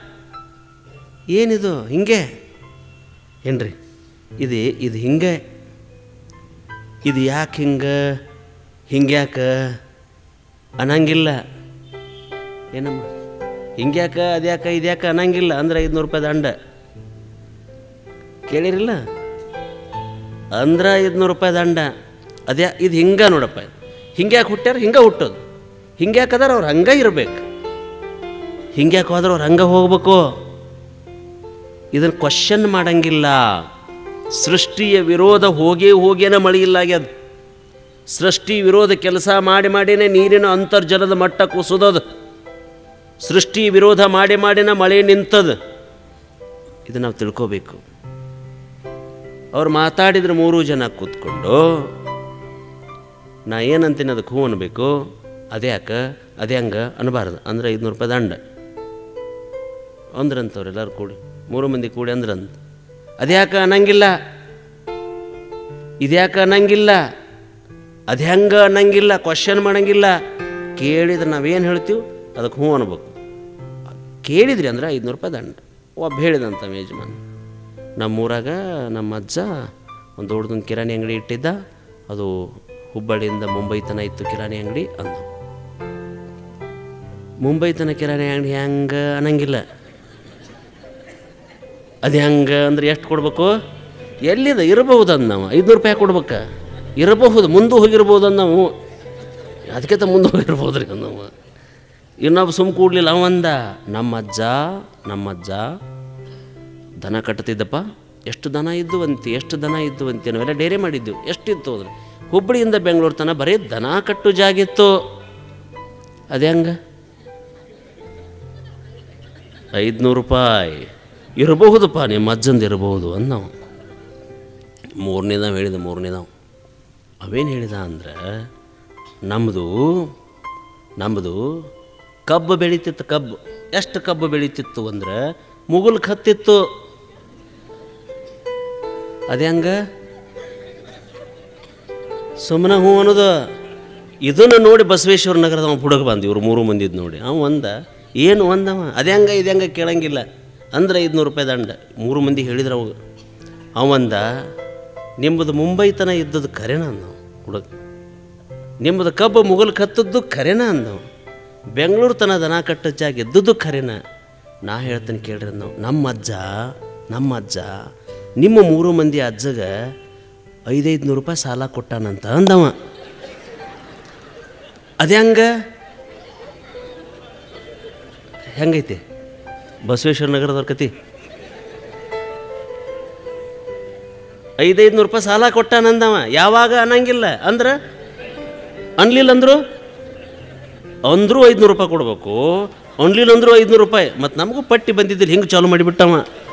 ಏನಿದು ಹಿಂಗೆ ಏನ್ರಿ ಇದು ಇದು ಹಿಂಗೆ ಇದು ಯಾಕೆ ಹಿಂಗೆ ಹಿಂಗ್ಯಾಕೆ ಅನ್ನಂಗಿಲ್ಲ ಏನಮ್ಮ ಹಿಂಗ್ಯಾಕ ಅದ್ಯಾಕ ಇದ್ಯಾಕ ಅನ್ನಂಗಿಲ್ಲ ಅಂದ್ರೆ ಐದುನೂರು ರೂಪಾಯಿ ದಂಡ ಕೇಳಿರಿಲ್ಲ ಅಂದ್ರೆ ಐದುನೂರು ರೂಪಾಯಿ ದಂಡ ಅದ್ಯಾ ಇದು ಹಿಂಗೆ ನೋಡಪ್ಪ ಹಿಂಗ್ಯಾಕೆ ಹುಟ್ಟ್ಯಾರ ಹಿಂಗೆ ಹುಟ್ಟೋದು ಹಿಂಗ್ಯಾಕೆ ಅದಾರ ಅವ್ರು ಹಂಗೆ ಇರ್ಬೇಕು ಹಿಂಗ್ಯಾಕೆ ಹೋದ್ರೆ ಅವ್ರು ಹಂಗೆ ಹೋಗ್ಬೇಕು ಇದನ್ನು ಕ್ವಶನ್ ಮಾಡಂಗಿಲ್ಲ ಸೃಷ್ಟಿಯ ವಿರೋಧ ಹೋಗೇ ಹೋಗೇನ ಮಳೆ ಇಲ್ಲ ಆಗ್ಯದ ಸೃಷ್ಟಿ ವಿರೋಧ ಕೆಲಸ ಮಾಡಿ ಮಾಡಿನೇ ನೀರಿನ ಅಂತರ್ಜಲದ ಮಟ್ಟ ಕುಸಿದದು ಸೃಷ್ಟಿ ವಿರೋಧ ಮಾಡಿ ಮಾಡಿನ ಮಳೆ ನಿಂತದ ಇದು ನಾವು ತಿಳ್ಕೋಬೇಕು ಅವ್ರು ಮಾತಾಡಿದ್ರೆ ಮೂರು ಜನ ಕೂತ್ಕೊಂಡು ನಾ ಏನಂತೀನಿ ಅದಕ್ಕೆ ಹೂ ಅನ್ಬೇಕು ಅದ್ಯಾಕ ಅದೇ ಹಂಗೆ ಅನ್ಬಾರ್ದು ಅಂದ್ರೆ ಐದುನೂರು ರೂಪಾಯಿ ದಂಡ ಅಂದ್ರಂತವ್ರು ಎಲ್ಲರೂ ಕೂಡಿ ಮೂರು ಮಂದಿ ಕೂಡಿ ಅಂದ್ರಂತ ಅದ್ಯಾಕ ಅನ್ನಂಗಿಲ್ಲ ಇದ್ಯಾಕ ಅನ್ನಂಗಿಲ್ಲ ಅದು ಹೆಂಗೆ ಅನ್ನಂಗಿಲ್ಲ ಕ್ವಶನ್ ಮಾಡಂಗಿಲ್ಲ ಕೇಳಿದ್ರೆ ನಾವೇನು ಹೇಳ್ತೀವಿ ಅದಕ್ಕೆ ಹ್ಞೂ ಅನ್ಬೇಕು ಕೇಳಿದ್ರಿ ಅಂದ್ರೆ ಐದುನೂರು ರೂಪಾಯಿ ದಂಡ ಒಬ್ಬ ಹೇಳಿದಂತ ಯಜಮಾನ್ ನಮ್ಮೂರಾಗ ನಮ್ಮ ಅಜ್ಜ ಒಂದು ದೊಡ್ಡದೊಂದು ಕಿರಾಣಿ ಅಂಗಡಿ ಇಟ್ಟಿದ್ದ ಅದು ಹುಬ್ಬಳ್ಳಿಯಿಂದ ಮುಂಬೈ ತನ ಇತ್ತು ಕಿರಾಣಿ ಅಂಗಡಿ ಅಂದ ಮುಂಬೈ ತನ ಕಿರಾಣಿ ಅಂಗಡಿ ಹೆಂಗೆ ಅನ್ನಂಗಿಲ್ಲ ಅದು ಹೆಂಗೆ ಅಂದ್ರೆ ಎಷ್ಟು ಕೊಡ್ಬೇಕು ಎಲ್ಲಿದೆ ಇರಬಹುದು ಅಂದ ನಾವು ಐದುನೂರು ರೂಪಾಯಿ ಕೊಡ್ಬೇಕ ಇರಬಹುದು ಮುಂದೆ ಹೋಗಿರ್ಬೋದು ಅಂದ ನಾವು ಅದಕ್ಕಿಂತ ಮುಂದೆ ಹೋಗಿರ್ಬೋದು ರೀ ನಾವು ಇನ್ನೊಬ್ಬ ಸುಮ್ಮ ಕೂಡ್ಲಿಲ್ಲ ಅವಂದ ನಮ್ಮ ಅಜ್ಜ ನಮ್ಮ ಅಜ್ಜ ದನ ಕಟ್ತಿದ್ದಪ್ಪ ಎಷ್ಟು ದನ ಇದ್ದು ಅಂತಿ ಎಷ್ಟು ದನ ಇದ್ದು ಅಂತಿ ನಾವೆಲ್ಲ ಡೈರಿ ಮಾಡಿದ್ದೆವು ಎಷ್ಟಿತ್ತು ಅಂದ್ರೆ ಹುಬ್ಬಳ್ಳಿಯಿಂದ ಬೆಂಗಳೂರು ತನಕ ಬರೀ ದನ ಕಟ್ಟು ಜಾಗಿತ್ತು ಅದೇ ಹಂಗ ಐದುನೂರು ರೂಪಾಯಿ ಇರಬಹುದಪ್ಪ ನಿಮ್ಮ ಅಜ್ಜಂದು ಇರಬಹುದು ಅಂದ ನಾವು ಮೂರನೇದಾವ್ ಹೇಳಿದ ಮೂರನೇದಾವ್ ಅವೇನು ಹೇಳಿದ ಅಂದ್ರೆ ನಮ್ಮದು ನಮ್ಮದು ಕಬ್ಬು ಬೆಳೀತಿತ್ತು ಕಬ್ಬು ಎಷ್ಟು ಕಬ್ಬು ಬೆಳೀತಿತ್ತು ಅಂದ್ರೆ ಮುಗುಲ್ಕ್ ಹತ್ತಿತ್ತು ಅದೇ ಹಂಗ ಸುಮ್ಮನೆ ಹ್ಞೂ ಅನ್ನೋದು ಇದನ್ನು ನೋಡಿ ಬಸವೇಶ್ವರ ನಗರದ ಅವ ಹುಡುಗ ಬಂದು ಇವ್ರು ಮೂರು ಮಂದಿದ್ದು ನೋಡಿ ಅವ ಒಂದ ಏನು ಒಂದವ ಅದೇ ಹಂಗ ಇದೆ ಹಂಗ ಕೇಳಂಗಿಲ್ಲ ಅಂದ್ರೆ ಐದುನೂರು ರೂಪಾಯಿ ದಂಡ ಮೂರು ಮಂದಿ ಹೇಳಿದ್ರು ಅವಾಗ ಅವಂದ ನಿಮ್ಮದು ಮುಂಬೈ ತನ ಇದ್ದದ್ದು ಖರೇನ ಅಂದವ ಹುಡುಗ ನಿಮ್ಮದು ಕಬ್ಬು ಮುಗಲ್ ಕತ್ತದ್ದು ಖರೇನ ಅಂದವ ಬೆಂಗಳೂರು ತನ ದನ ಕಟ್ಟ ಜಾಗ ಇದ್ದದ್ದು ಖರೇನ ನಾ ಹೇಳ್ತೇನೆ ಕೇಳ್ರಿ ನಾವು ನಮ್ಮ ಅಜ್ಜ ನಮ್ಮ ಅಜ್ಜ ನಿಮ್ಮ ಮೂರು ಮಂದಿ ಅಜ್ಜಗ ಐದೈದು ನೂರು ರೂಪಾಯಿ ಸಾಲ ಕೊಟ್ಟಾನಂತ ಅಂದವ ಅದೇ ಹಂಗ ಹೆಂಗೈತಿ ಬಸವೇಶ್ವರ ನಗರದವ್ರ ಕತಿ ಐದೈದು ನೂರು ರೂಪಾಯಿ ಸಾಲ ಕೊಟ್ಟಾನಂದವ ಯಾವಾಗ ಅನ್ನಂಗಿಲ್ಲ ಅಂದ್ರೆ ಅನ್ಲಿಲ್ಲ ಅಂದ್ರು ಅಂದ್ರೂ ಐದುನೂರು ರೂಪಾಯಿ ಕೊಡ್ಬೇಕು ಅನ್ಲಿಲ್ಲ ಅಂದ್ರೂ ಐದುನೂರು ರೂಪಾಯಿ ಮತ್ತು ನಮಗೂ ಪಟ್ಟಿ ಬಂದಿದ್ದಿಲ್ಲ ಹಿಂಗೆ ಚಾಲು ಮಾಡಿಬಿಟ್ಟವ